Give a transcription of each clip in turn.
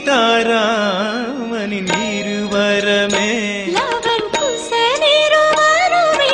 சீதாராமனின் இருவரமே eleven குசனிருவருமே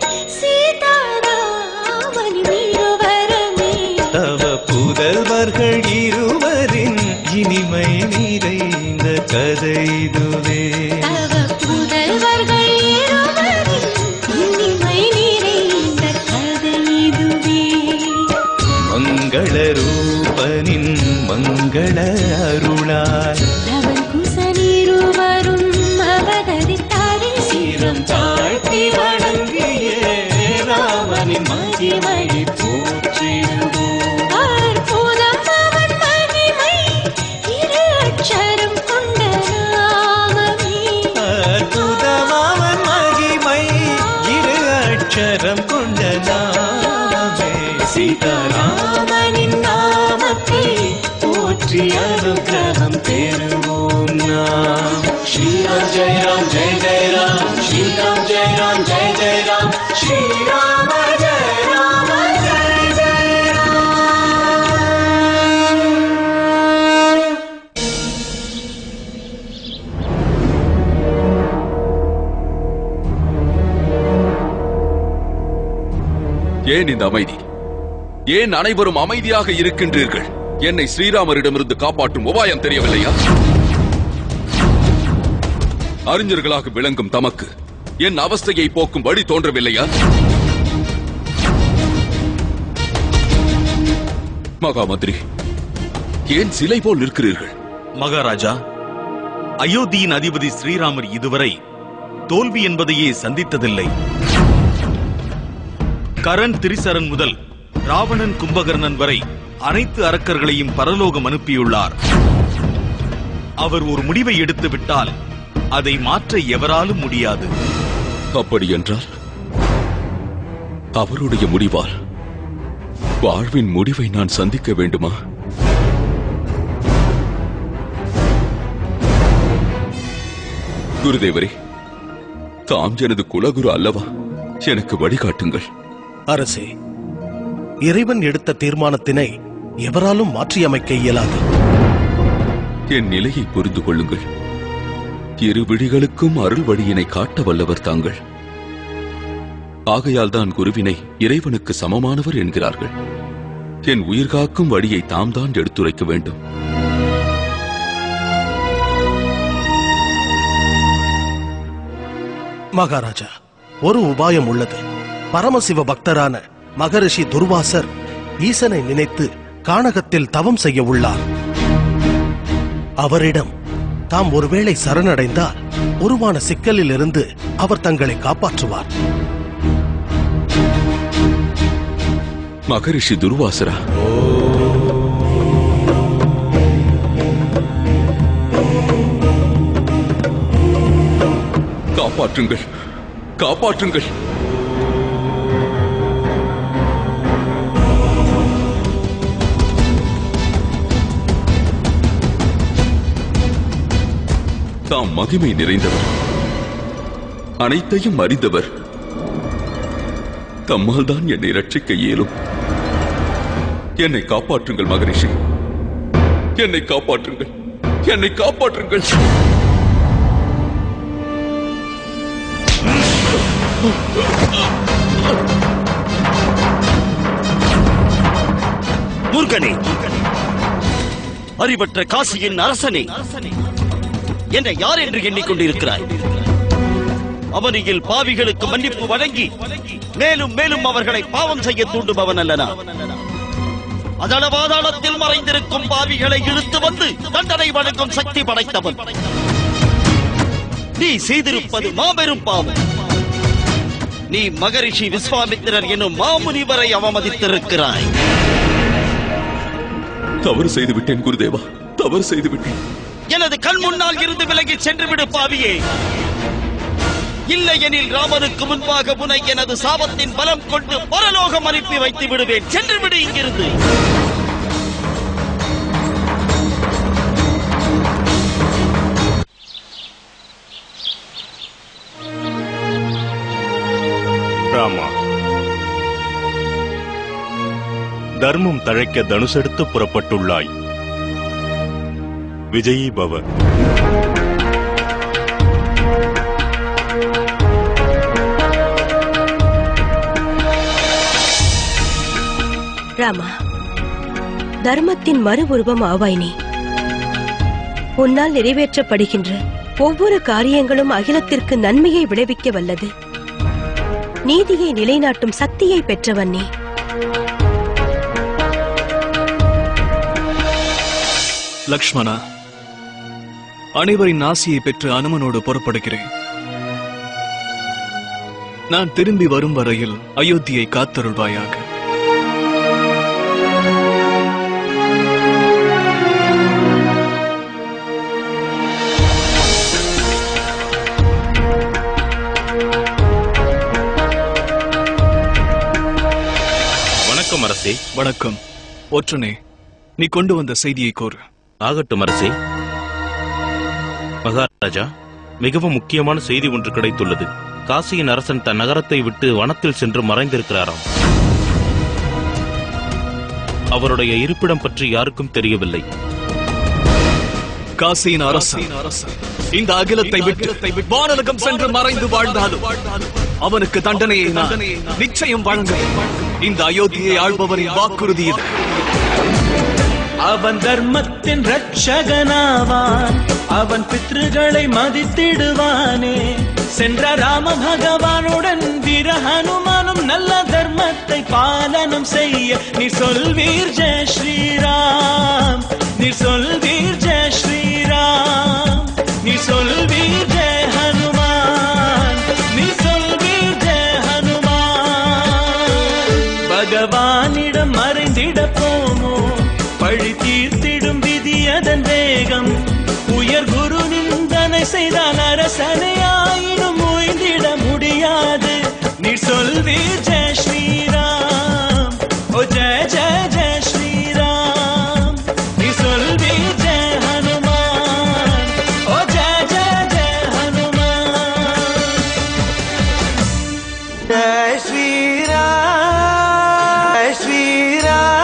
Sitharaman இருவருமே தவ புதல்வர்கள் இருவரின் இனிமை நிறைந்த கதை இதுவே தவ புதல்வர்கள் இருவரின் இனிமை நிறைந்த கதை இதுவே மங்கள ரூபனின் மங்கள அருளால் லவன் குசனிருவரும் அவதரித்தாரே சீரம் தாழ்த்தி வணங்கிய ராமனின் மகிமையை போற்றிடுவோம் அற்புதம் அவன் மகிமை இரு அட்சரம் கொண்ட நாமமே அற்புதமாவன் மகிமை இரு அட்சரம் கொண்ட நாமே சீதாராமனின் நாமத்தை போற்றி அனுகிரகம் பெறுவோம் நாம் ஸ்ரீராம் ஜெய ராம் ஜெய ஜெய ராம் ஸ்ரீராம் ஜெய ராம் ஜெய ஜெய ராம் ஸ்ரீராம ஜெய ராம ஜெய ஜெய ராம் ஏன் இந்த அமைதி ஏன் அனைவரும் அமைதியாக இருக்கின்றீர்கள் என்னை ஸ்ரீராமரிடமிருந்து காப்பாற்றும் உபாயம் தெரியவில்லையா அறிஞர்களாக விளங்கும் தமக்கு என் அவஸ்தையை போக்கும் வழி தோன்றவில்லையா மகாமந்திரி ஏன் சிலை போல் நிற்கிறீர்கள் மகாராஜா அயோத்தியின் அதிபதி ஸ்ரீராமர் இதுவரை தோல்வி என்பதையே சந்தித்ததில்லை கரண் திரிசரன் முதல் ராவணன் கும்பகர்ணன் வரை அனைத்து அரக்கர்களையும் பரலோகம் அனுப்பியுள்ளார் அவர் ஒரு முடிவை எடுத்து விட்டால் அதை மாற்ற எவராலும் முடியாது அப்படி என்றால் அவருடைய முடிவால் வாழ்வின் முடிவை நான் சந்திக்க வேண்டுமா குருதேவரே தாம் எனது குலகுரு அல்லவா எனக்கு வழிகாட்டுங்கள் அரசே இறைவன் எடுத்த தீர்மானத்தினை எவராலும் மாற்றியமைக்க இயலாது என் நிலையை புரிந்து கொள்ளுங்கள் இரு விழிகளுக்கும் அருள் வழியினை காட்ட வல்லவர் தாங்கள் ஆகையால் தான் குருவினை இறைவனுக்கு சமமானவர் என்கிறார்கள் என் உயிர்காக்கும் வழியை தாம் தான் எடுத்துரைக்க வேண்டும் மகாராஜா ஒரு உபாயம் உள்ளது பரமசிவ பக்தரான மகரிஷி துர்வாசர் ஈசனை நினைத்து கானகத்தில் தவம் செய்ய உள்ளார் அவரிடம் தாம் ஒருவேளை சரணடைந்தால் உருவான சிக்கலில் இருந்து அவர் தங்களை காப்பாற்றுவார் மகரிஷி துர்வாசரா காப்பாற்றுங்கள் காப்பாற்றுங்கள் தாம் மகிமை நிறைந்தவர் அனைத்தையும் அறிந்தவர் தம்மால் தான் என்னை ரட்சிக்க இயலும் என்னை காப்பாற்றுங்கள் மகரிஷி என்னை காப்பாற்றுங்கள் என்னை காப்பாற்றுங்கள் மூர்க்கனே அறிவற்ற காசியின் அரசனே என்னை யார் என்று எண்ணிக்கொண்டிருக்கிறாய் அவனியில் பாவிகளுக்கு மன்னிப்பு வழங்கி மேலும் மேலும் அவர்களை பாவம் செய்ய தூண்டுபவன் அல்லனா அதளவாதாளத்தில் மறைந்திருக்கும் பாவிகளை இழுத்து வந்து தண்டனை வழங்கும் சக்தி படைத்தவன் நீ செய்திருப்பது மாபெரும் பாவம் நீ மகரிஷி விஸ்வாமித்திரர் என்னும் மாமுனிவரை அவமதித்திருக்கிறாய் தவறு செய்து விட்டேன் குருதேவா தவறு செய்து விட்டேன் எனது கண் முன்னால் இருந்து விலகி சென்று விடு பாவியே இல்லையெனில் ராமனுக்கு முன்பாக உனை எனது சாபத்தின் பலம் கொண்டு பரலோகம் அனுப்பி வைத்து விடுவேன் சென்று விடு இங்கிருந்து ராமா தர்மம் தழைக்க தனுசெடுத்து புறப்பட்டுள்ளாய் விஜயி பவ ராமா தர்மத்தின் மறு உருவம் ஆவாய் நீ உன்னால் நிறைவேற்றப்படுகின்ற ஒவ்வொரு காரியங்களும் அகிலத்திற்கு நன்மையை விளைவிக்க வல்லது நீதியை நிலைநாட்டும் சக்தியை பெற்றவன் நீ லக்ஷ்மணா அனைவரின் ஆசியை பெற்று அனுமனோடு புறப்படுகிறேன் நான் திரும்பி வரும் வரையில் அயோத்தியை காத்தருள்வாயாக வணக்கம் அரசே வணக்கம் ஒற்றனே நீ கொண்டு வந்த செய்தியை கோரு ஆகட்டும் அரசே மகாராஜா மிகவும் முக்கியமான செய்தி ஒன்று கிடைத்துள்ளது காசியின் அரசன் தன் நகரத்தை விட்டு வனத்தில் சென்று மறைந்திருக்கிறாராம் அவருடைய இருப்பிடம் பற்றி யாருக்கும் தெரியவில்லை காசியின் அரசன் இந்த அகிலத்தை விட்டு வானலகம் சென்று மறைந்து வாழ்ந்தாலும் அவனுக்கு தண்டனையை நான் நிச்சயம் வழங்குவேன் இந்த அயோத்தியை ஆள்பவரின் வாக்குறுதி இது அவன் தர்மத்தின் ரட்சகனாவான் அவன் பித்ருகளை மதித்திடுவானே சென்ற ராம பகவானுடன் வீர ஹனுமானும் நல்ல தர்மத்தை பாலனம் செய்ய நீ சொல்வீர் ஜெய ஸ்ரீராம் நீ சொல்வீர் ஜெய ஸ்ரீராம் நீ சொல்வீர் ஜெய ஹனுமான் நீ சொல்வீர் ஜெய ஹனுமான் பகவானிடம் மறைந்திட போமோ பழி தீர்த்திடும் விதி அதன் வேகம் உயர் குரு நிந்தனை செய்தால் அரசனை ஆயினும் ஓய்ந்திட முடியாது நீ சொல்வீர் ஜெய ஸ்ரீராம் ஓ ஜெய ஜெய ஜெய ஸ்ரீராம் நீ சொல்வீர் ஜெய ஹனுமான் ஓ ஜெய ஜெய ஜெய ஹனுமான் ஜெய ஸ்ரீராம் ஜெய ஸ்ரீராம்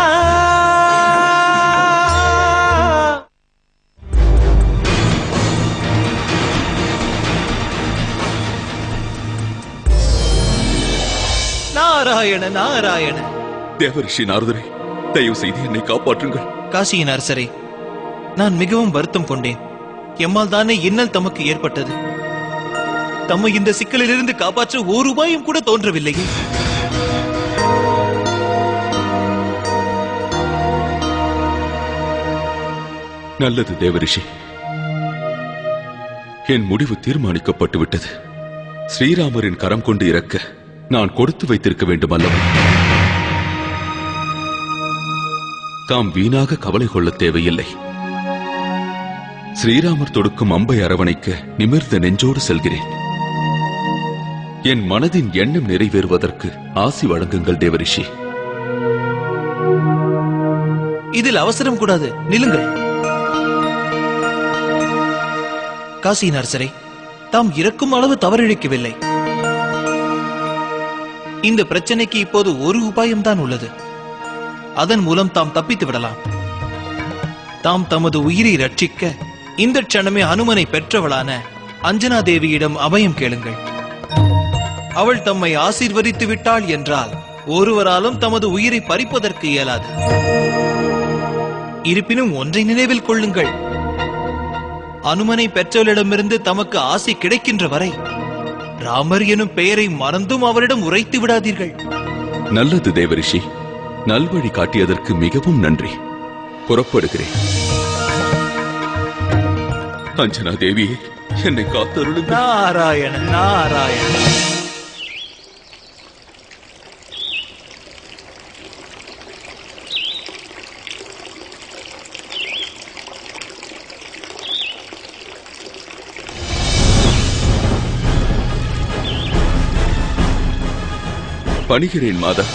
நாராயண நாராயண தேவரிஷி நாரதரே தயவு செய்து என்னை காப்பாற்றுங்கள் காசியின் அரசரே நான் மிகவும் வருத்தம் கொண்டேன் எம்மால் தானே இன்னல் தமக்கு ஏற்பட்டது தம்மை இந்த சிக்கலிலிருந்து காப்பாற்ற ஒரு உபாயம் கூட தோன்றவில்லையே நல்லது தேவரிஷி என் முடிவு தீர்மானிக்கப்பட்டு விட்டது ஸ்ரீராமரின் கரம் கொண்டு இறக்க நான் கொடுத்து வைத்திருக்க வேண்டும் அல்லவா தாம் வீணாக கவலை கொள்ள தேவையில்லை ஸ்ரீராமர் தொடுக்கும் அம்பை அரவணைக்க நிமிர்ந்த நெஞ்சோடு செல்கிறேன் என் மனதின் எண்ணம் நிறைவேறுவதற்கு ஆசி வழங்குங்கள் தேவரிஷி இதில் அவசரம் கூடாது நில்லுங்கள் காசியின் அரசரே தாம் இறக்கும் அளவு தவறிழைக்கவில்லை இந்த பிரச்சனைக்கு இப்போது ஒரு உபாயம்தான் உள்ளது அதன் மூலம் தாம் தப்பித்து விடலாம் தாம் தமது உயிரை ரட்சிக்க இந்த க்ஷணமே அனுமனை பெற்றவளான அஞ்சனா தேவியிடம் அபயம் கேளுங்கள் அவள் தம்மை ஆசீர்வதித்து விட்டாள் என்றால் ஒருவராலும் தமது உயிரை பறிப்பதற்கு இயலாது இருப்பினும் ஒன்றை நினைவில் கொள்ளுங்கள் அனுமனை பெற்றவளிடமிருந்து தமக்கு ஆசை கிடைக்கின்ற வரை ராமர் எனும் பெயரை மறந்தும் அவரிடம் உரைத்து விடாதீர்கள் நல்லது தேவரிஷி நல்வழி காட்டியதற்கு மிகவும் நன்றி புறப்படுகிறேன் அஞ்சனா தேவி என்னை காத்தருளுங்கள் நாராயண நாராயண பணிகிறேன் மாதா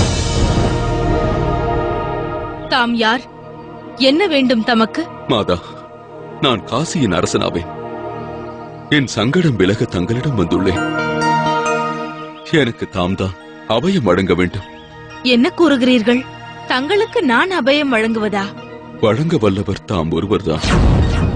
தாம் யார் என்ன வேண்டும் தமக்கு மாதா நான் காசியின் அரசனாவேன் என் சங்கடம் விலக தங்களிடம் வந்துள்ளேன் எனக்கு தாம்தான் அபயம் வழங்க வேண்டும் என்ன கூறுகிறீர்கள் தங்களுக்கு நான் அபயம் வழங்குவதா வழங்க வல்லவர் தாம் ஒருவர்தான்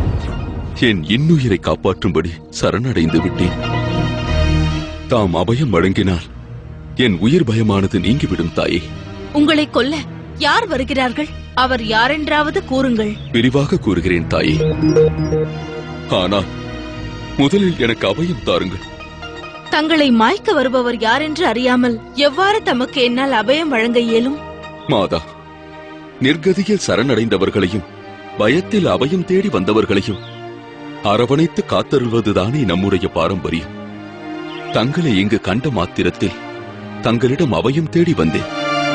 என் இன்னுயிரை காப்பாற்றும்படி சரணடைந்து விட்டேன் தாம் அபயம் வழங்கினால் என் உயிர் பயமானது நீங்கிவிடும் தாயே உங்களை கொல்ல யார் வருகிறார்கள் அவர் யாரென்றாவது கூறுங்கள் விரிவாக கூறுகிறேன் தாயே ஆனால் முதலில் எனக்கு அபயம் தாருங்கள் தங்களை மாய்க்க வருபவர் யாரென்று அறியாமல் எவ்வாறு தமக்கு என்னால் அபயம் வழங்க இயலும் மாதா நிர்கதியில் சரணடைந்தவர்களையும் பயத்தில் அபயம் தேடி வந்தவர்களையும் அரவணைத்து காத்தருள்வதுதானே நம்முடைய பாரம்பரியம் தங்களை இங்கு கண்ட மாத்திரத்தில் தங்களிடம் அபயம் தேடி வந்தேன்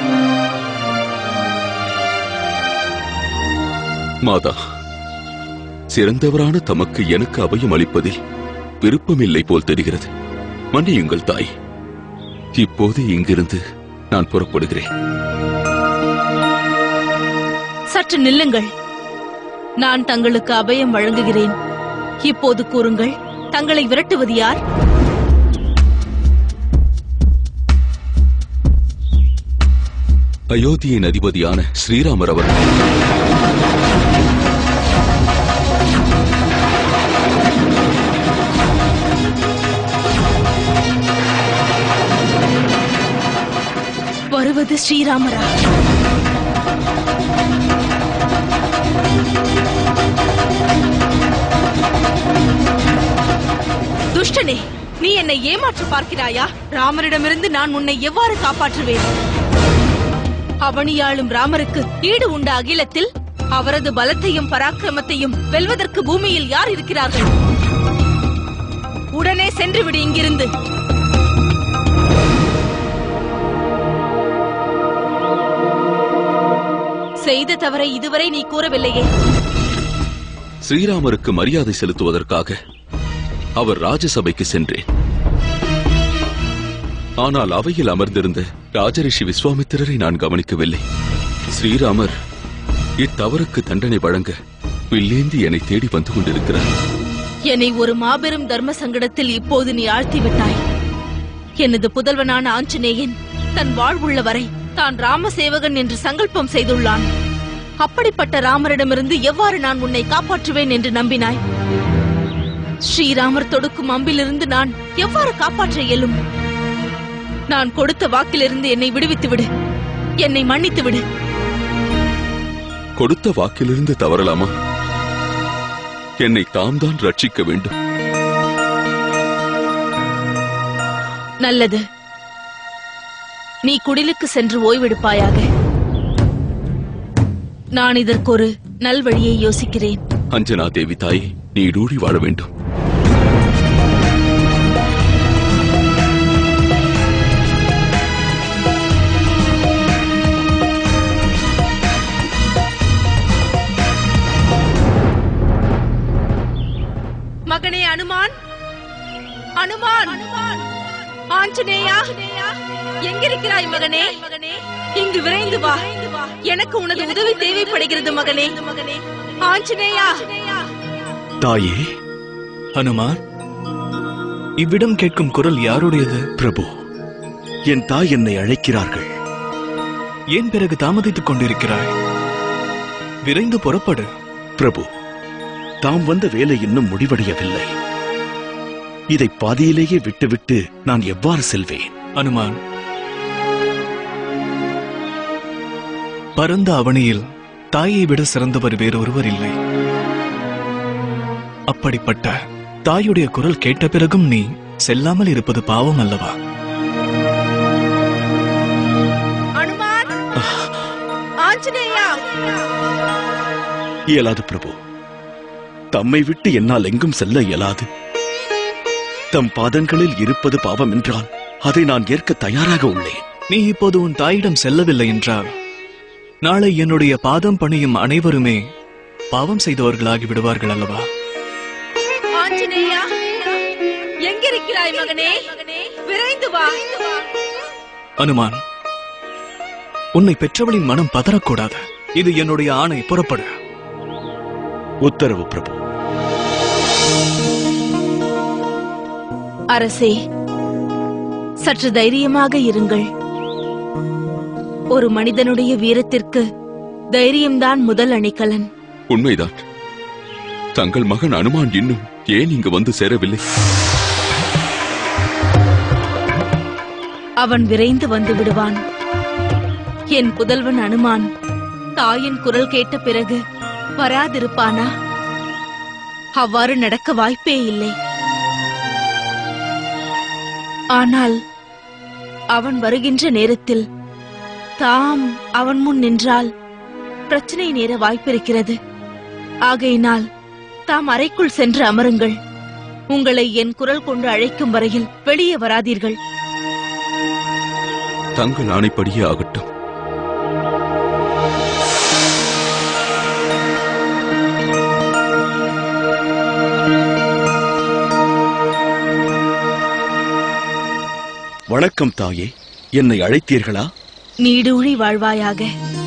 மாதா சிறந்தவரான தமக்கு எனக்கு அபயம் அளிப்பதில் விருப்பமில்லை போல் தெரிகிறது மன்னியுங்கள் தாய் இப்போது இங்கிருந்து நான் புறப்படுகிறேன் சற்று நில்லுங்கள் நான் தங்களுக்கு அபயம் வழங்குகிறேன் இப்போது கூறுங்கள் தங்களை விரட்டுவது யார் அயோத்தியின் அதிபதியான ஸ்ரீராமர் அவர்கள் வருவது ஸ்ரீராமரா துஷ்டனே நீ என்னை ஏமாற்ற பார்க்கிறாயா ராமரிடமிருந்து நான் உன்னை எவ்வாறு காப்பாற்றுவேன் அவனியாளும் ராமருக்கு ஈடு உண்ட அகிலத்தில் அவரது பலத்தையும் பராக்கிரமத்தையும் வெல்வதற்கு பூமியில் யார் இருக்கிறார்கள் உடனே சென்று விடு இங்கிருந்து செய்த தவறை இதுவரை நீ கூறவில்லையே ஸ்ரீராமருக்கு மரியாதை செலுத்துவதற்காக அவர் ராஜசபைக்கு சென்றேன் ஆனால் அவையில் அமர்ந்திருந்த ராஜரிஷி விஸ்வாமித்திரரை நான் கவனிக்கவில்லை ஸ்ரீராமர் இத்தவறுக்கு தண்டனை வழங்க வில்லேந்தி என்னை தேடி வந்து கொண்டிருக்கிறார் என்னை ஒரு மாபெரும் தர்ம சங்கடத்தில் இப்போது நீ ஆழ்த்தி விட்டாய் எனது புதல்வனான ஆஞ்சநேயன் தன் வாழ்வுள்ள வரை தான் ராமசேவகன் என்று சங்கல்பம் செய்துள்ளான் அப்படிப்பட்ட ராமரிடமிருந்து எவ்வாறு நான் உன்னை காப்பாற்றுவேன் என்று நம்பினாய் ஸ்ரீராமர் தொடுக்கும் அம்பிலிருந்து நான் எவ்வாறு காப்பாற்ற இயலும் நான் கொடுத்த வாக்கிலிருந்து என்னை விடுவித்து விடு என்னை மன்னித்து விடு கொடுத்த வாக்கிலிருந்து தவறலாமா என்னை தாம் தான் ரட்சிக்க வேண்டும் நல்லது நீ குடிலுக்கு சென்று ஓய்வெடுப்பாயாக நான் இதற்கு ஒரு நல்வழியை யோசிக்கிறேன் அஞ்சனா தேவி தாய் நீடூழி வாழ வேண்டும் மகனே அனுமான் அனுமான் ஆஞ்சநேயா எங்கிருக்கிறாய் மகனே இங்கு விரைந்து வா எனக்கு உனது உதவி தேவைப்படுகிறது மகனே ஆஞ்சநேயா தாயே ஹனுமான் இவ்விடம் கேட்கும் குரல் யாருடையது பிரபு என் தாய் என்னை அழைக்கிறார்கள் ஏன் பிறகு தாமதித்துக் கொண்டிருக்கிறாய் விரைந்து புறப்படு பிரபு தாம் வந்த வேலை இன்னும் முடிவடையவில்லை இதை பாதியிலேயே விட்டுவிட்டு நான் எவ்வாறு செல்வேன் அனுமான் பரந்த அவனியில் தாயை விட சிறந்தவர் வேறொருவர் இல்லை அப்படிப்பட்ட தாயுடைய குரல் கேட்ட பிறகும் நீ செல்லாமல் இருப்பது பாவம் அல்லவா அனுமான் ஆஞ்சநேயா இயலாது பிரபு தம்மை விட்டு என்னால் எங்கும் செல்ல இயலாது தம் பாதங்களில் இருப்பது பாவம் என்றால் அதை நான் ஏற்க தயாராக உள்ளேன் நீ இப்போது உன் தாயிடம் செல்லவில்லை என்றால் நாளை என்னுடைய பாதம் பணியும் அனைவருமே பாவம் செய்தவர்களாகி விடுவார்கள் அல்லவா ஆஞ்சநேயா எங்கிருக்கிறாய் மகனே விரைந்து வா அனுமான் உன்னை பெற்றவளின் மனம் பதறக்கூடாது இது என்னுடைய ஆணை புறப்படு உத்தரவு பிரபு அரசே சற்று தைரியமாக இருங்கள் ஒரு மனிதனுடைய வீரத்திற்கு தைரியம்தான் முதல் அணிகலன் உண்மைதான் தங்கள் மகன் அனுமான் இன்னும் ஏன் இங்கு வந்து சேரவில்லை அவன் விரைந்து வந்து விடுவான் என் புதல்வன் அனுமான் தாயின் குரல் கேட்ட பிறகு வராதிருப்பானா அவ்வாறு நடக்க வாய்ப்பே இல்லை ஆனால் அவன் வருகின்ற நேரத்தில் தாம் அவன் முன் நின்றால் பிரச்சனை நேர வாய்ப்பிருக்கிறது ஆகையினால் தாம் அறைக்குள் சென்று அமருங்கள் உங்களை என் குரல் கொண்டு அழைக்கும் வரையில் வெளியே வராதீர்கள் தங்கள் ஆணைப்படியே ஆகட்டும் வணக்கம் தாயே என்னை அழைத்தீர்களா நீடூழி வாழ்வாயாக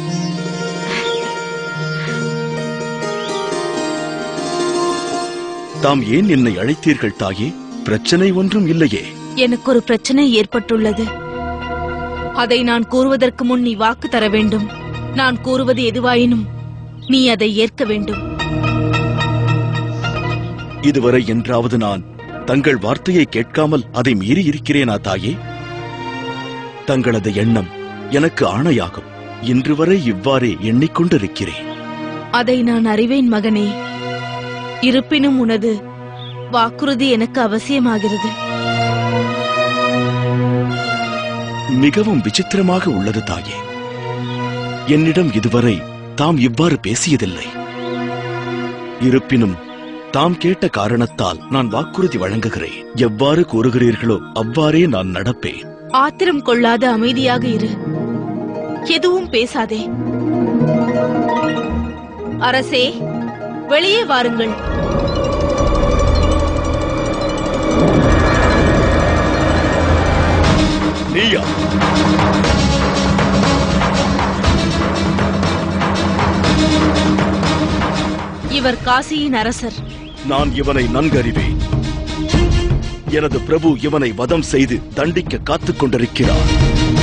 தாம் ஏன் என்னை அழைத்தீர்கள் தாயே பிரச்சனை ஒன்றும் இல்லையே எனக்கு ஒரு பிரச்சனை ஏற்பட்டுள்ளது அதை நான் கூறுவதற்கு முன் நீ வாக்கு தர வேண்டும் நான் கூறுவது எதுவாயினும் நீ அதை ஏற்க வேண்டும் இதுவரை என்றாவது நான் தங்கள் வார்த்தையை கேட்காமல் அதை மீறி இருக்கிறேனா தாயே தங்களது எண்ணம் எனக்கு ஆணையாகும் இன்று வரை இவ்வாறே எண்ணிக்கொண்டிருக்கிறேன் அதை நான் அறிவேன் மகனே இருப்பினும் உனது வாக்குறுதி எனக்கு அவசியமாகிறது மிகவும் விசித்திரமாக உள்ளது தாயே என்னிடம் இதுவரை தாம் இவ்வாறு பேசியதில்லை இருப்பினும் தாம் கேட்ட காரணத்தால் நான் வாக்குறுதி வழங்குகிறேன் எவ்வாறு கூறுகிறீர்களோ அவ்வாறே நான் நடப்பேன் ஆத்திரம் கொள்ளாத அமைதியாக இரு எதுவும் பேசாதே அரசே வெளியே வாருங்கள் நீயா இவர் காசியின் அரசர் நான் இவனை நன்கறிவேன் எனது பிரபு இவனை வதம் செய்து தண்டிக்க காத்துக் கொண்டிருக்கிறார்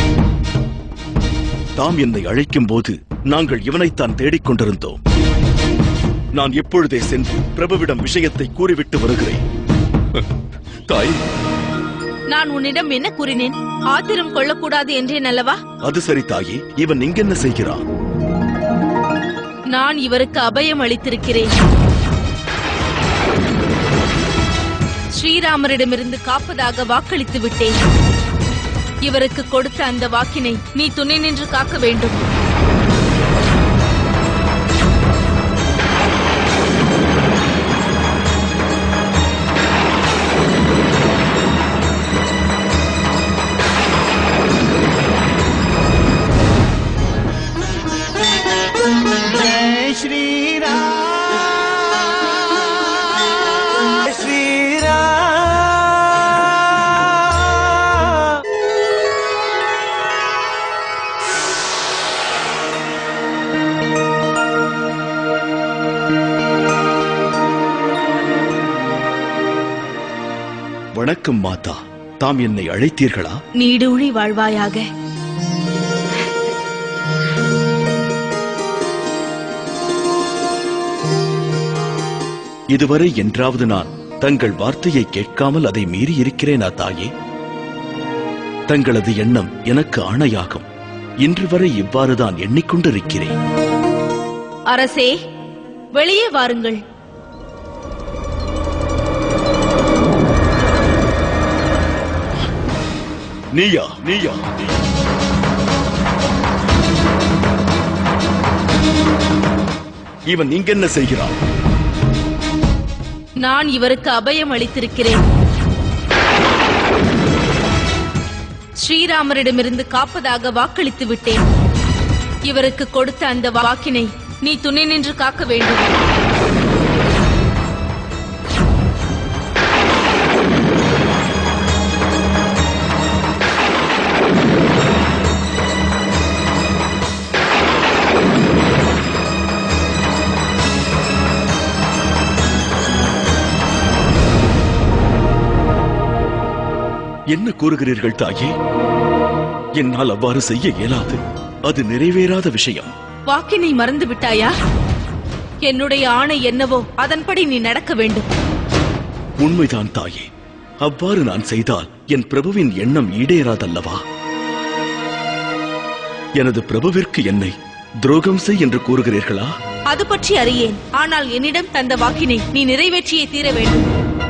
தாம் என்னை அழைக்கும் போது நாங்கள் இவனைத்தான் தேடிக் கொண்டிருந்தோம் நான் இப்பொழுதே சென்று பிரபுவிடம் விஷயத்தை கூறிவிட்டு வருகிறேன் தாய் நான் உன்னிடம் என்ன கூறினேன் ஆத்திரம் கொள்ளக்கூடாது என்றேன் அல்லவா அது சரி தாயே இவன் இங்கென்ன செய்கிறான் நான் இவருக்கு அபயம் அளித்திருக்கிறேன் ஸ்ரீராமரிடமிருந்து காப்பதாக வாக்களித்து விட்டேன் இவருக்கு கொடுத்த அந்த வாக்கினை நீ துணை நின்று காக்க வேண்டும் जय श्री राम श्री राम வணக்கம் மாதா தாம் என்னை அழைத்தீர்களா நீடூழி வாழ்வாயாக இதுவரை என்றாவது நான் தங்கள் வார்த்தையை கேட்காமல் அதை மீறி இருக்கிறேனா தாயே தங்களது எண்ணம் எனக்கு ஆணையாகும் இன்று வரை இவ்வாறுதான் எண்ணிக்கொண்டிருக்கிறேன் அரசே வெளியே வாருங்கள் நீயா நீயா இவன் இங்கென்ன செய்கிறான் நான் இவருக்கு அபயம் அளித்திருக்கிறேன் ஸ்ரீராமரிடமிருந்து காப்பதாக வாக்களித்து விட்டேன் இவருக்கு கொடுத்த அந்த வாக்கினை நீ துணை நின்று காக்க வேண்டும் என்ன கூறுகிறீர்கள் தாயே என்னால் அவ்வாறு செய்ய இயலாது அது நிறைவேறாத விஷயம் வாக்கினை மறந்து விட்டாயா என்னுடைய ஆணை என்னவோ அதன்படி நீ நடக்க வேண்டும் உண்மைதான் தாயே அவ்வாறு நான் செய்தால் என் பிரபுவின் எண்ணம் ஈடேறாதல்லவா எனது பிரபுவிற்கு என்னை துரோகம் செய் என்று கூறுகிறீர்களா அது பற்றி அறியேன் ஆனால் என்னிடம் தந்த வாக்கினை நீ நிறைவேற்றியே தீர வேண்டும்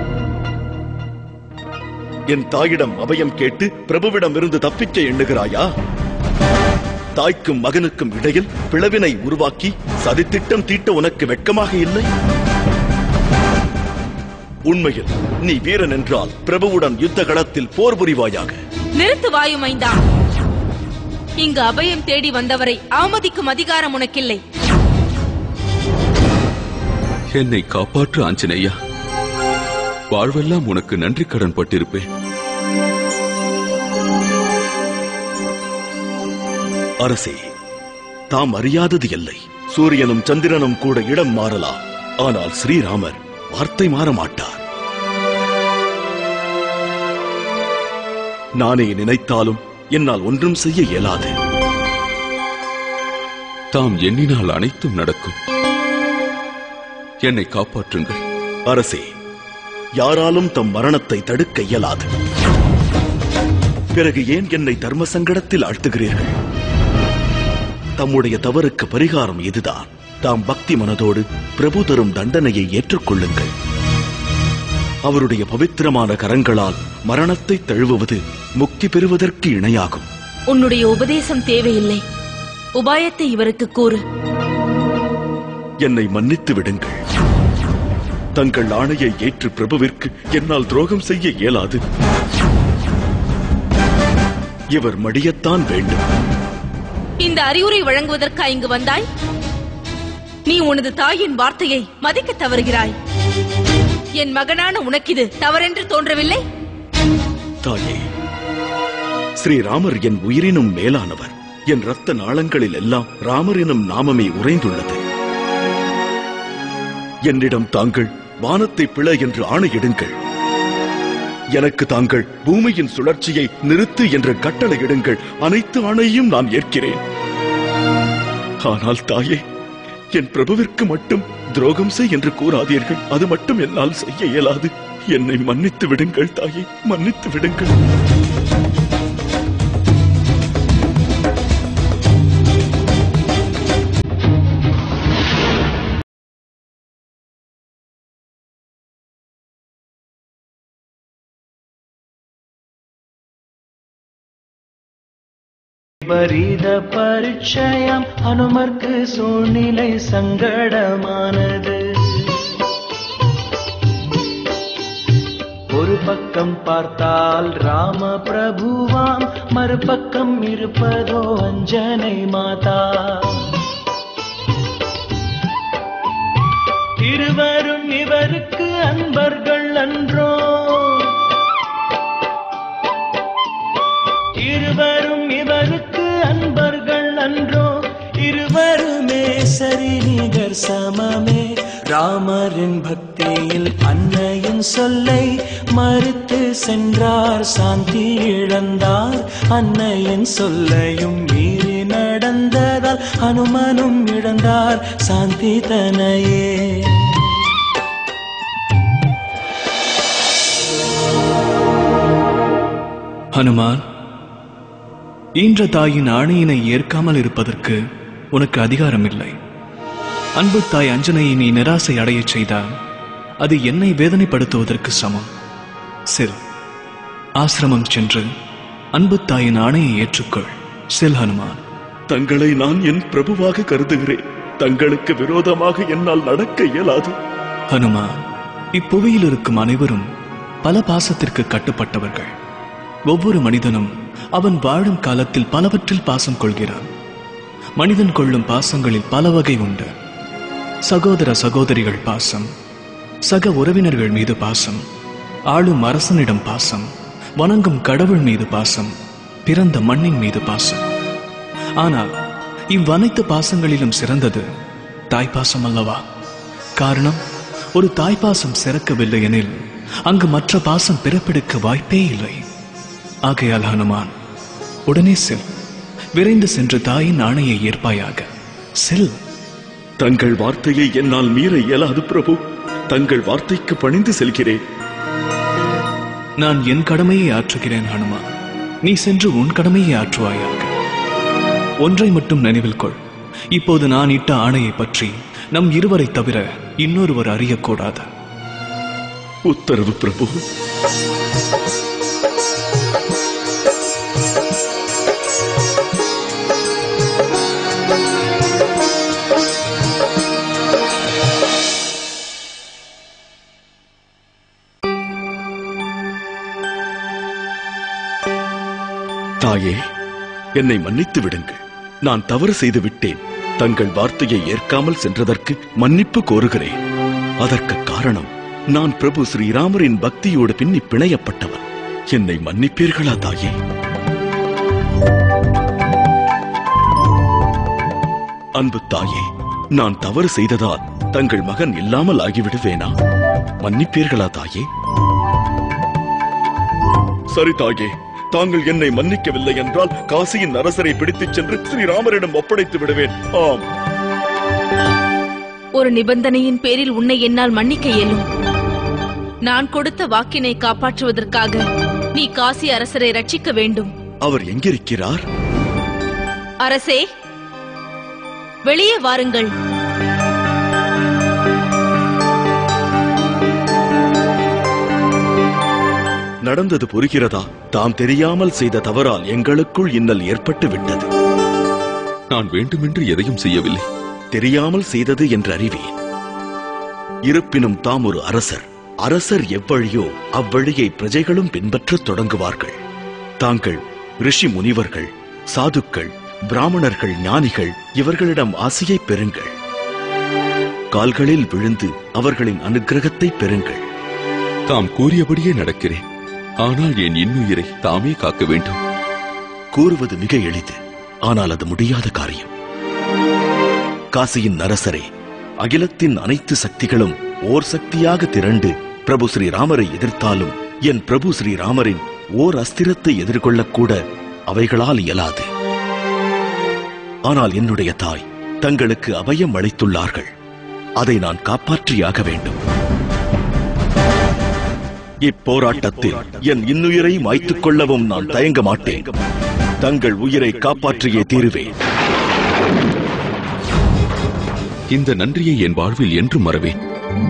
என் தாயிடம் அபயம் கேட்டு பிரபுவிடம் இருந்து தப்பிக்க எண்ணுகிறாயா தாய்க்கும் மகனுக்கும் இடையில் பிளவினை உருவாக்கி சதித்திட்டம் தீட்ட உனக்கு வெட்கமாக இல்லை உண்மையில் நீ வீரன் என்றால் பிரபுவுடன் யுத்த களத்தில் போர் புரிவாயாக நிறுத்து வாயுமைந்தா இங்கு அபயம் தேடி வந்தவரை அவமதிக்கும் அதிகாரம் உனக்கில்லை என்னை காப்பாற்று ஆஞ்சநேயா வாழ்வெல்லாம் உனக்கு நன்றி கடன் பட்டிருப்பேன் அரசே தாம் அறியாதது இல்லை சூரியனும் சந்திரனும் கூட இடம் மாறலாம் ஆனால் ஸ்ரீராமர் வார்த்தை மாற மாட்டார் நானே நினைத்தாலும் என்னால் ஒன்றும் செய்ய இயலாது தாம் எண்ணினால் அனைத்தும் நடக்கும் என்னை காப்பாற்றுங்கள் அரசே யாராலும் தம் மரணத்தை தடுக்க இயலாது பிறகு ஏன் என்னை தர்ம சங்கடத்தில் ஆழ்த்துகிறீர்கள் தம்முடைய தவறுக்கு பரிகாரம் இதுதான் தாம் பக்தி மனதோடு பிரபு தரும் தண்டனையை ஏற்றுக்கொள்ளுங்கள் அவருடைய பவித்திரமான கரங்களால் மரணத்தை தழுவுவது முக்தி பெறுவதற்கு இணையாகும் உன்னுடைய உபதேசம் தேவையில்லை உபாயத்தை இவருக்கு கூறு என்னை மன்னித்து விடுங்கள் தங்கள் ஆணையை ஏற்று பிரபுவிற்கு என்னால் துரோகம் செய்ய இயலாது இவர் மடியத்தான் வேண்டும் இந்த அறிவுரை வழங்குவதற்கா இங்கு வந்தாய் நீ உனது தாயின் வார்த்தையை மதிக்க தவறுகிறாய் என் மகனான உனக்கிது தவறென்று தோன்றவில்லை தாயே ஸ்ரீராமர் என் உயிரினும் மேலானவர் என் ரத்த நாளங்களில் எல்லாம் ராமர் எனும் நாமமே உறைந்துள்ளது என்னிடம் தாங்கள் வானத்தை பிழ என்று ஆணையிடுங்கள் எனக்கு தாங்கள் பூமியின் சுழற்சியை நிறுத்து என்ற கட்டளையிடுங்கள் அனைத்து ஆணையும் நான் ஏற்கிறேன் ஆனால் தாயே என் பிரபுவிற்கு மட்டும் துரோகம் செய் என்று கூறாதீர்கள் அது மட்டும் என்னால் செய்ய இயலாது என்னை மன்னித்து விடுங்கள் தாயே மன்னித்து விடுங்கள் விபரீத பரிச்சயம் அனுமர்க்கு சூழ்நிலை சங்கடமானது ஒரு பக்கம் பார்த்தால் ராம பிரபுவாம் மறுபக்கம் இருப்பதோ அஞ்சனை மாதா இருவரும் இவருக்கு அன்பர்கள் அன்றோ இருவரும் இவருக்கு அன்பர்கள் அன்றோ இருவருமே சரி நிகர் சமமே ராமரின் பக்தியில் அன்னையின் சொல்லை மறுத்து சென்றார் சாந்தி இழந்தார் அன்னையின் சொல்லையும் மீறி நடந்ததால் அனுமனும் இழந்தார் சாந்தி தனையே ஹனுமான் ஈன்ற தாயின் ஆணையினை ஏற்காமல் இருப்பதற்கு உனக்கு அதிகாரம் இல்லை அன்பு தாய் அஞ்சனையை நீ நிராசை அடையச் செய்தால் அது என்னை வேதனைப்படுத்துவதற்கு சமம் செல் ஆசிரமம் சென்று அன்பு தாயின் ஆணையை ஏற்றுக்கொள் செல் ஹனுமான் தங்களை நான் என் பிரபுவாக கருதுகிறேன் தங்களுக்கு விரோதமாக என்னால் நடக்க இயலாது ஹனுமான் இப்புவியில் இருக்கும் அனைவரும் பல பாசத்திற்கு கட்டுப்பட்டவர்கள் ஒவ்வொரு மனிதனும் அவன் வாழும் காலத்தில் பலவற்றில் பாசம் கொள்கிறான் மனிதன் கொள்ளும் பாசங்களில் பல வகை உண்டு சகோதர சகோதரிகள் பாசம் சக உறவினர்கள் மீது பாசம் ஆளும் அரசனிடம் பாசம் வணங்கும் கடவுள் மீது பாசம் பிறந்த மண்ணின் மீது பாசம் ஆனால் இவ்வனைத்து பாசங்களிலும் சிறந்தது தாய்ப்பாசம் அல்லவா காரணம் ஒரு தாய்ப்பாசம் சிறக்கவில்லை எனில் அங்கு மற்ற பாசம் பிறப்பெடுக்க வாய்ப்பே இல்லை ஆகையால் ஹனுமான் உடனே செல் விரைந்து சென்று தாயின் ஆணையை ஏற்பாயாக செல் தங்கள் வார்த்தையை என்னால் மீற இயலாது பிரபு தங்கள் வார்த்தைக்கு பணிந்து செல்கிறேன் நான் என் கடமையை ஆற்றுகிறேன் ஹனுமா நீ சென்று உன் கடமையை ஆற்றுவாயாக ஒன்றை மட்டும் நினைவில் கொள் இப்போது நான் இட்ட ஆணையை பற்றி நம் இருவரை தவிர இன்னொருவர் அறியக்கூடாது உத்தரவு பிரபு தாயே என்னை மன்னித்து விடுங்கள் நான் தவறு செய்து விட்டேன் தங்கள் வார்த்தையை ஏற்காமல் சென்றதற்கு மன்னிப்பு கோருகிறேன் அதற்கு காரணம் நான் பிரபு ஸ்ரீராமரின் பக்தியோடு பின்னி பிணையப்பட்டவன் என்னை மன்னிப்பீர்களா தாயே அன்பு தாயே நான் தவறு செய்ததால் தங்கள் மகன் இல்லாமல் ஆகிவிடுவேனா மன்னிப்பீர்களா தாயே சரி தாயே தாங்கள் என்னை மன்னிக்கவில்லை என்றால் காசியின் அரசரை பிடித்துச் சென்று ஸ்ரீராமரிடம் ஒப்படைத்து விடுவேன் ஆம் ஒரு நிபந்தனையின் பேரில் உன்னை என்னால் மன்னிக்க இயலும் நான் கொடுத்த வாக்கினை காப்பாற்றுவதற்காக நீ காசி அரசரை ரட்சிக்க வேண்டும் அவர் எங்கிருக்கிறார் அரசே வெளியே வாருங்கள் நடந்தது புரிகிறதா தாம் தெரியாமல் செய்த தவறால் எங்களுக்குள் இன்னல் ஏற்பட்டு விட்டது நான் வேண்டுமென்று எதையும் செய்யவில்லை தெரியாமல் செய்தது என்று அறிவேன் இருப்பினும் தாம் ஒரு அரசர் அரசர் எவ்வழியோ அவ்வழியை பிரஜைகளும் பின்பற்றத் தொடங்குவார்கள் தாங்கள் ரிஷி முனிவர்கள் சாதுக்கள் பிராமணர்கள் ஞானிகள் இவர்களிடம் ஆசையை பெறுங்கள் கால்களில் விழுந்து அவர்களின் அனுக்கிரகத்தை பெறுங்கள் தாம் கூறியபடியே நடக்கிறேன் ஆனால் என் இன்னுயிரை தாமே காக்க வேண்டும் கூறுவது மிக எளிது ஆனால் அது முடியாத காரியம் காசியின் அரசரே அகிலத்தின் அனைத்து சக்திகளும் ஓர் சக்தியாக திரண்டு பிரபு ஸ்ரீராமரை எதிர்த்தாலும் என் பிரபு ஸ்ரீராமரின் ஓர் அஸ்திரத்தை எதிர்கொள்ளக்கூட அவைகளால் இயலாது ஆனால் என்னுடைய தாய் தங்களுக்கு அபயம் அளித்துள்ளார்கள் அதை நான் காப்பாற்றியாக வேண்டும் இப்போராட்டத்தில் என் இன்னுயிரை மாய்த்துக் கொள்ளவும் நான் தயங்க மாட்டேன் தங்கள் உயிரை காப்பாற்றியே தீருவேன் இந்த நன்றியை என் வாழ்வில் என்றும் மறவேன்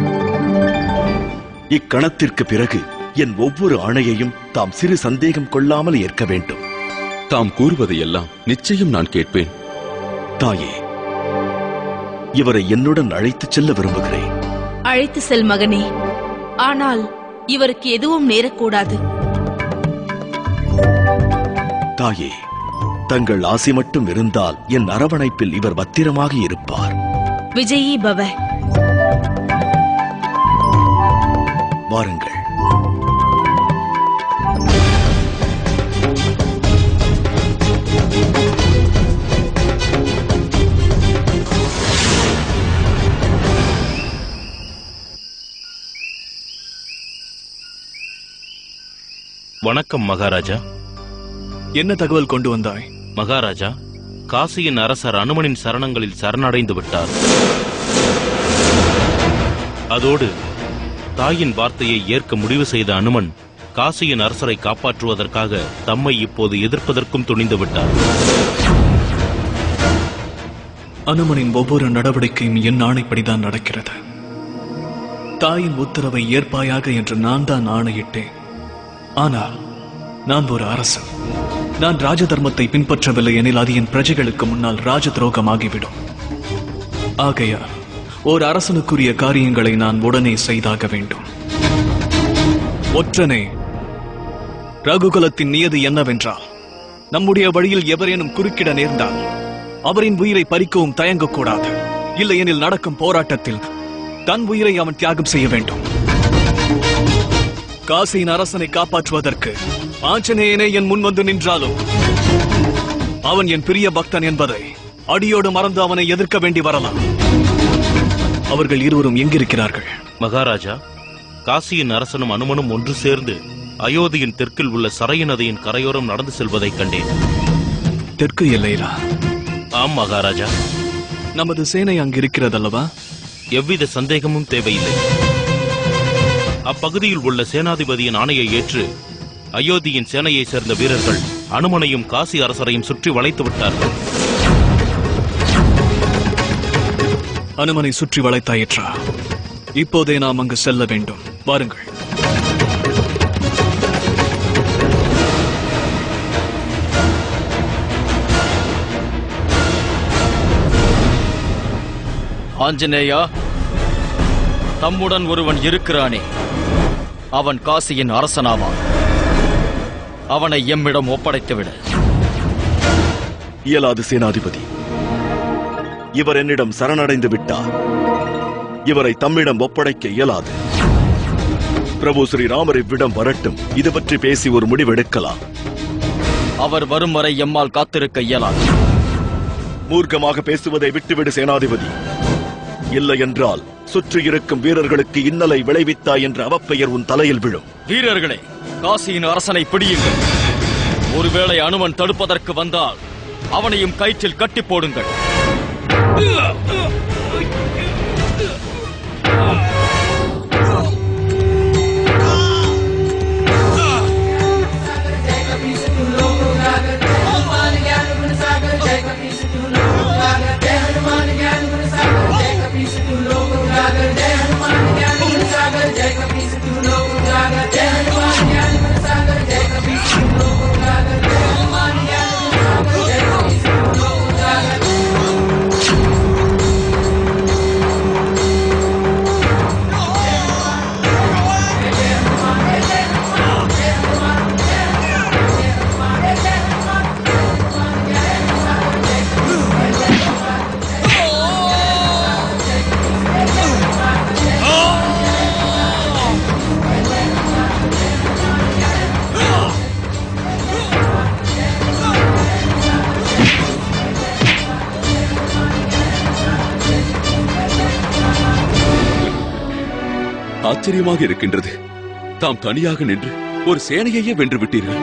இக்கணத்திற்கு பிறகு என் ஒவ்வொரு ஆணையையும் தாம் சிறு சந்தேகம் கொள்ளாமல் ஏற்க வேண்டும் தாம் கூறுவதையெல்லாம் நிச்சயம் நான் கேட்பேன் தாயே இவரை என்னுடன் அழைத்துச் செல்ல விரும்புகிறேன் அழைத்து செல் மகனே ஆனால் இவருக்கு எதுவும் நேரக்கூடாது தாயே தங்கள் ஆசை மட்டும் இருந்தால் என் அரவணைப்பில் இவர் பத்திரமாக இருப்பார் விஜயி பவ வாருங்கள் வணக்கம் மகாராஜா என்ன தகவல் கொண்டு வந்தாய் மகாராஜா காசியின் அரசர் அனுமனின் சரணங்களில் சரணடைந்து விட்டார் அதோடு தாயின் வார்த்தையை ஏற்க முடிவு செய்த அனுமன் காசியின் அரசரை காப்பாற்றுவதற்காக தம்மை இப்போது எதிர்ப்பதற்கும் துணிந்து விட்டார் அனுமனின் ஒவ்வொரு நடவடிக்கையும் என் ஆணைப்படிதான் நடக்கிறது தாயின் உத்தரவை ஏற்பாயாக என்று நான் தான் ஆணையிட்டேன் ஆனால் நான் ஒரு அரசன் நான் ராஜ தர்மத்தை பின்பற்றவில்லை எனில் அது என் பிரஜைகளுக்கு முன்னால் ராஜ துரோகமாகிவிடும் ஆகையால் ஓர் அரசனுக்குரிய காரியங்களை நான் உடனே செய்தாக வேண்டும் ஒற்றனே ரகுகுலத்தின் நியதி என்னவென்றால் நம்முடைய வழியில் எவரேனும் குறுக்கிட நேர்ந்தால் அவரின் உயிரை பறிக்கவும் தயங்கக்கூடாது இல்லையெனில் நடக்கும் போராட்டத்தில் தன் உயிரை அவன் தியாகம் செய்ய வேண்டும் காசியின் அரசனை காப்பாற்றுவதற்கு ஆஞ்சநேயனே என் முன் வந்து நின்றாலும் அவன் என் பிரிய பக்தன் என்பதை அடியோடு மறந்து அவனை எதிர்க்க வேண்டி வரலாம் அவர்கள் இருவரும் எங்கிருக்கிறார்கள் மகாராஜா காசியின் அரசனும் அனுமனும் ஒன்று சேர்ந்து அயோத்தியின் தெற்கில் உள்ள சரையு நதியின் கரையோரம் நடந்து செல்வதைக் கண்டேன் தெற்கு எல்லையிலா ஆம் மகாராஜா நமது சேனை அங்கு இருக்கிறதல்லவா எவ்வித சந்தேகமும் தேவையில்லை அப்பகுதியில் உள்ள சேனாதிபதியின் ஆணையை ஏற்று அயோத்தியின் சேனையைச் சேர்ந்த வீரர்கள் அனுமனையும் காசி அரசரையும் சுற்றி வளைத்து விட்டார்கள் அனுமனை சுற்றி வளைத்தாயிற்றா இப்போதே நாம் அங்கு செல்ல வேண்டும் வாருங்கள் ஆஞ்சநேயா தம்முடன் ஒருவன் இருக்கிறானே அவன் காசியின் அரசனாவான் அவனை எம்மிடம் ஒப்படைத்துவிடு இயலாது சேனாதிபதி இவர் என்னிடம் சரணடைந்து விட்டார் இவரை தம்மிடம் ஒப்படைக்க இயலாது பிரபு ஸ்ரீராமர் இவ்விடம் வரட்டும் இது பற்றி பேசி ஒரு முடிவெடுக்கலாம் அவர் வரும் வரை எம்மால் காத்திருக்க இயலாது மூர்க்கமாக பேசுவதை விட்டுவிடு சேனாதிபதி இல்லை என்றால் சுற்றி இருக்கும் வீரர்களுக்கு இன்னலை விளைவித்தாய் என்ற அவப்பெயர் உன் தலையில் விழும் வீரர்களே காசியின் அரசனை பிடியுங்கள் ஒருவேளை அனுமன் தடுப்பதற்கு வந்தால் அவனையும் கயிற்றில் கட்டி போடுங்கள் ஆச்சரியமாக இருக்கின்றது தாம் தனியாக நின்று ஒரு சேனையையே வென்று விட்டீர்கள்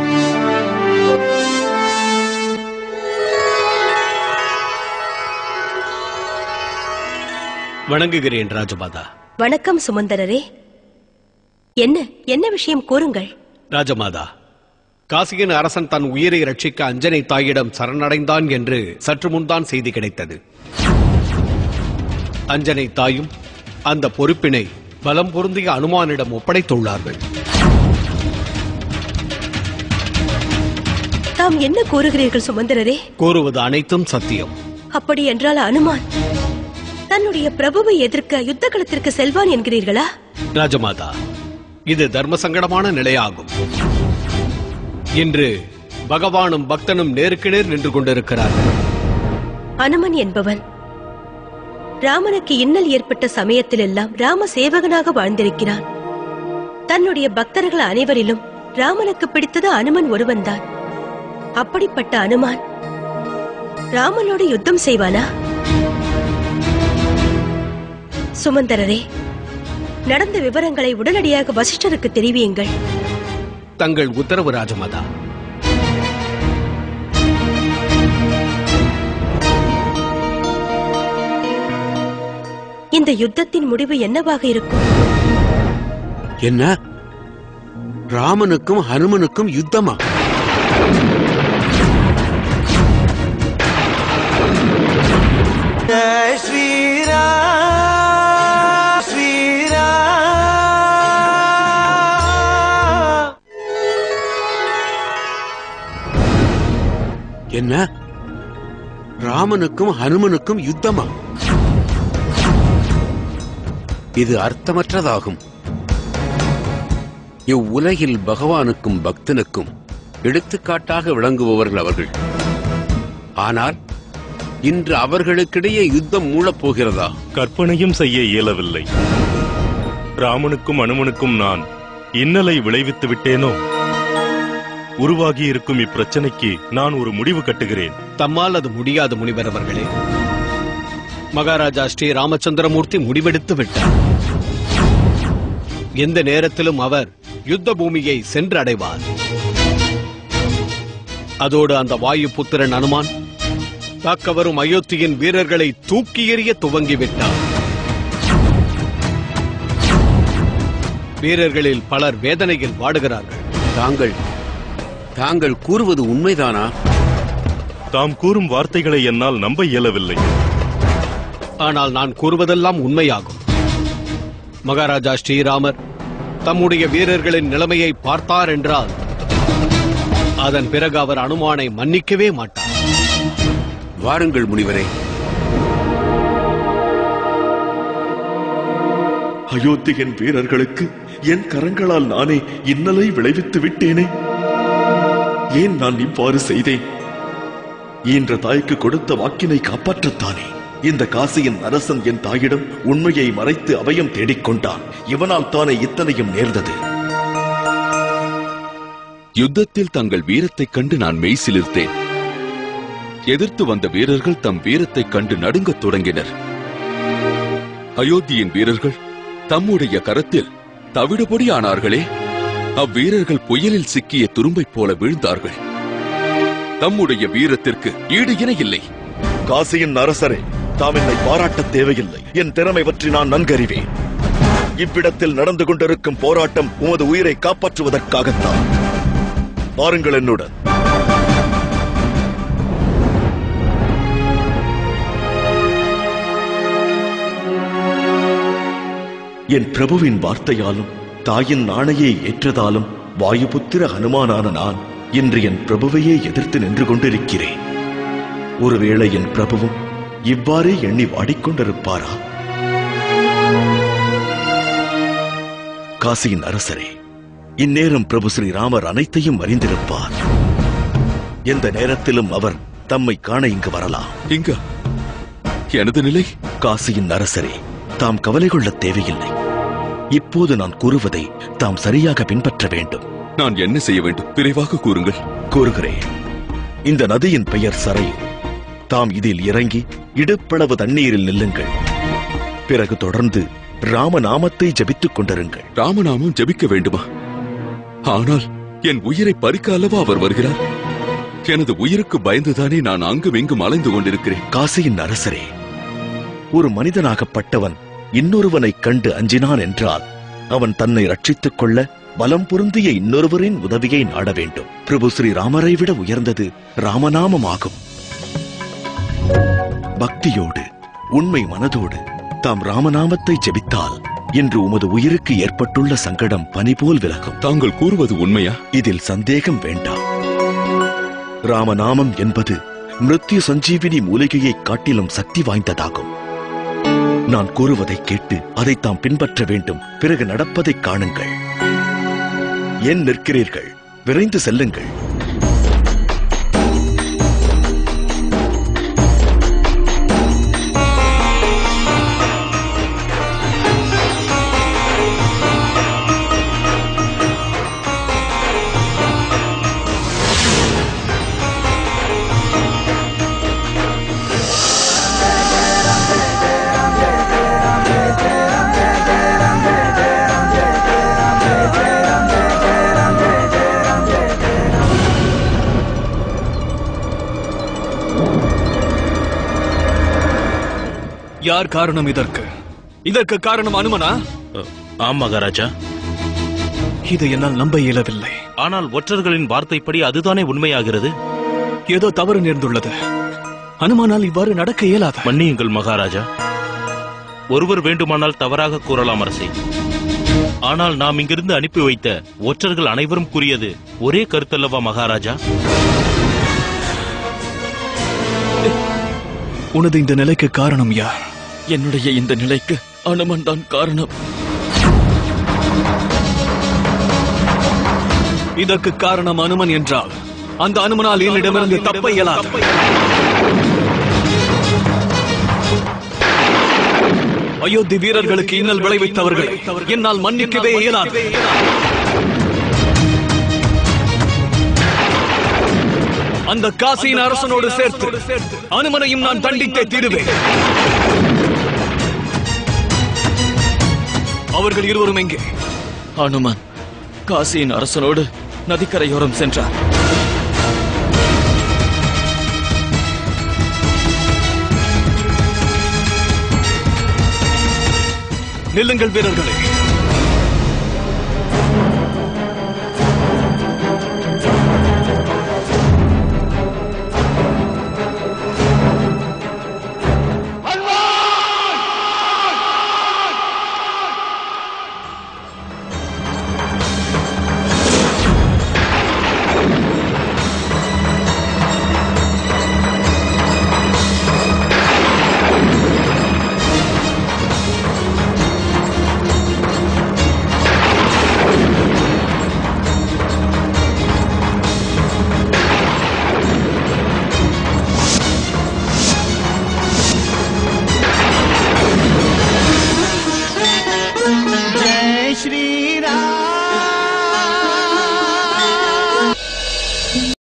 வணங்குகிறேன் ராஜமாதா வணக்கம் சுமந்தரரே என்ன என்ன விஷயம் கூறுங்கள் ராஜமாதா காசியின் அரசன் தன் உயிரை ரட்சிக்க அஞ்சனை தாயிடம் சரணடைந்தான் என்று சற்று முன்தான் செய்தி கிடைத்தது அஞ்சனை தாயும் அந்த பொறுப்பினை பலம் பொருந்திய அனுமானிடம் ஒப்படைத்துள்ளார்கள் தாம் என்ன கூறுகிறீர்கள் சுமந்தரரே கூறுவது அனைத்தும் சத்தியம் அப்படி என்றால் அனுமான் தன்னுடைய பிரபுவை எதிர்க்க யுத்த களத்திற்கு செல்வான் என்கிறீர்களா ராஜமாதா இது தர்ம சங்கடமான நிலையாகும் இன்று பகவானும் பக்தனும் நேருக்கு நேர் நின்று கொண்டிருக்கிறார்கள் அனுமன் என்பவன் ராமனுக்கு இன்னல் ஏற்பட்ட சமயத்திலெல்லாம் ராம சேவகனாக வாழ்ந்திருக்கிறான் தன்னுடைய பக்தர்கள் அனைவரிலும் ராமனுக்கு பிடித்தது அனுமன் ஒருவன்தான் அப்படிப்பட்ட அனுமான் ராமனோடு யுத்தம் செய்வானா சுமந்தரரே நடந்த விவரங்களை உடனடியாக வசிஷ்டருக்கு தெரிவியுங்கள் தங்கள் உத்தரவு ராஜமாதா இந்த யுத்தத்தின் முடிவு என்னவாக இருக்கும் என்ன ராமனுக்கும் ஹனுமனுக்கும் யுத்தமா ஜெய் ஸ்ரீராம் ஸ்ரீராம் என்ன ராமனுக்கும் ஹனுமனுக்கும் யுத்தமா இது அர்த்தமற்றதாகும் இவ்வுலகில் பகவானுக்கும் பக்தனுக்கும் எடுத்துக்காட்டாக விளங்குபவர்கள் அவர்கள் ஆனால் இன்று அவர்களுக்கிடையே யுத்தம் மூளப் போகிறதா கற்பனையும் செய்ய இயலவில்லை ராமனுக்கும் அனுமனுக்கும் நான் இன்னலை விளைவித்து விட்டேனோ உருவாகி இருக்கும் இப்பிரச்சனைக்கு நான் ஒரு முடிவு கட்டுகிறேன் தம்மால் அது முடியாது முனிவர் அவர்களே மகாராஜா ஸ்ரீ ராமச்சந்திரமூர்த்தி முடிவெடுத்து விட்டார் எந்த நேரத்திலும் அவர் யுத்த பூமியை சென்று அடைவார் அதோடு அந்த வாயு புத்திரன் அனுமான் தாக்க வரும் அயோத்தியின் வீரர்களை தூக்கி எறிய துவங்கிவிட்டார் வீரர்களில் பலர் வேதனையில் வாடுகிறார்கள் தாங்கள் தாங்கள் கூறுவது உண்மைதானா தாம் கூறும் வார்த்தைகளை என்னால் நம்ப இயலவில்லை ஆனால் நான் கூறுவதெல்லாம் உண்மையாகும் மகாராஜா ஸ்ரீராமர் தம்முடைய வீரர்களின் நிலைமையை பார்த்தார் என்றால் அதன் பிறகு அவர் அனுமானை மன்னிக்கவே மாட்டார் வாருங்கள் முனிவரே அயோத்தியின் வீரர்களுக்கு என் கரங்களால் நானே இன்னலை விளைவித்து விட்டேனே ஏன் நான் இவ்வாறு செய்தேன் ஈன்ற தாய்க்கு கொடுத்த வாக்கினை காப்பாற்றத்தானே இந்த காசியின் அரசன் என் தாயிடம் உண்மையை மறைத்து அபயம் தேடிக்கொண்டான் இவனால் தானே இத்தனையும் நேர்ந்தது யுத்தத்தில் தங்கள் வீரத்தைக் கண்டு நான் மெய்சிலிர்த்தேன் எதிர்த்து வந்த வீரர்கள் தம் வீரத்தைக் கண்டு நடுங்கத் தொடங்கினர் அயோத்தியின் வீரர்கள் தம்முடைய கரத்தில் தவிடுபொடி ஆனார்களே அவ்வீரர்கள் புயலில் சிக்கிய துரும்பைப் போல வீழ்ந்தார்கள் தம்முடைய வீரத்திற்கு ஈடு இணை இல்லை காசியின் அரசரே தாம் என்னை பாராட்டத் தேவையில்லை என் திறமை பற்றி நான் நன்கறிவேன் இவ்விடத்தில் நடந்து கொண்டிருக்கும் போராட்டம் உமது உயிரை காப்பாற்றுவதற்காகத்தான் வாருங்கள் என்னுடன் என் பிரபுவின் வார்த்தையாலும் தாயின் நாணையை ஏற்றதாலும் வாயுபுத்திர ஹனுமானான நான் இன்று என் பிரபுவையே எதிர்த்து நின்று கொண்டிருக்கிறேன் ஒருவேளை என் பிரபுவும் இவ்வாறே எண்ணி வாடிக்கொண்டிருப்பாரா காசியின் அரசரே இந்நேரம் பிரபு ஸ்ரீராமர் அனைத்தையும் அறிந்திருப்பார் எந்த நேரத்திலும் அவர் தம்மை காண இங்கு வரலாம் இங்க எனது நிலை காசியின் அரசரே தாம் கவலை கொள்ளத் தேவையில்லை இப்போது நான் கூறுவதை தாம் சரியாக பின்பற்ற வேண்டும் நான் என்ன செய்ய வேண்டும் விரைவாக கூறுங்கள் கூறுகிறேன் இந்த நதியின் பெயர் சரையு தாம் இதில் இறங்கி இடுப்பளவு தண்ணீரில் நில்லுங்கள் பிறகு தொடர்ந்து ராமநாமத்தை ஜபித்துக் கொண்டிருங்கள் ராமநாமம் ஜபிக்க வேண்டுமா ஆனால் என் உயிரை பறிக்க அல்லவா அவர் வருகிறார் எனது உயிருக்கு பயந்துதானே நான் அங்கும் இங்கும் அலைந்து கொண்டிருக்கிறேன் காசியின் அரசரே ஒரு மனிதனாகப்பட்டவன் இன்னொருவனைக் கண்டு அஞ்சினான் என்றால் அவன் தன்னை ரட்சித்துக் கொள்ள பலம் பொருந்திய இன்னொருவரின் உதவியை நாட வேண்டும் பிரபு ஸ்ரீ ராமரை விட உயர்ந்தது ராமநாமமாகும் பக்தியோடு உண்மை மனதோடு தாம் ராமநாமத்தை ஜெபித்தால் இன்று உமது உயிருக்கு ஏற்பட்டுள்ள சங்கடம் பனி போல் விலகும் தாங்கள் கூறுவது உண்மையா இதில் சந்தேகம் வேண்டாம் ராமநாமம் என்பது மிருத்யு சஞ்சீவினி மூலிகையைக் காட்டிலும் சக்தி வாய்ந்ததாகும் நான் கூறுவதை கேட்டு அதை தாம் பின்பற்ற வேண்டும் பிறகு நடப்பதைக் காணுங்கள் ஏன் நிற்கிறீர்கள் விரைந்து செல்லுங்கள் யார் காரணம் இதற்கு இதற்கு காரணம் அனுமனா ஆம் மகாராஜா இதை என்னால் நம்ப இயலவில்லை ஆனால் ஒற்றர்களின் வார்த்தைப்படி அதுதானே உண்மையாகிறது ஏதோ தவறு நேர்ந்துள்ளது அனுமானால் இவ்வாறு நடக்க இயலாது மன்னியுங்கள் மகாராஜா ஒருவர் வேண்டுமானால் தவறாக கூறலாம் அரசே ஆனால் நாம் இங்கிருந்து அனுப்பி வைத்த ஒற்றர்கள் அனைவரும் கூறியது ஒரே கருத்தல்லவா மகாராஜா உனது இந்த நிலைக்கு காரணம் யார் என்னுடைய இந்த நிலைக்கு அனுமன் தான் காரணம் இதற்கு காரணம் அனுமன் என்றால் அந்த அனுமனால் என்னிடமிருந்து தப்ப இயலாது அயோத்தி வீரர்களுக்கு இன்னல் விளைவித்தவர்களை என்னால் மன்னிக்கவே இயலாது அந்த காசியின் அரசனோடு சேர்த்து அனுமனையும் நான் தண்டித்தே தீருவேன் அவர்கள் இருவரும் எங்கே அனுமன் காசியின் அரசனோடு நதிக்கரையோரம் சென்றார் நில்லுங்கள் வீரர்களே जय श्री राम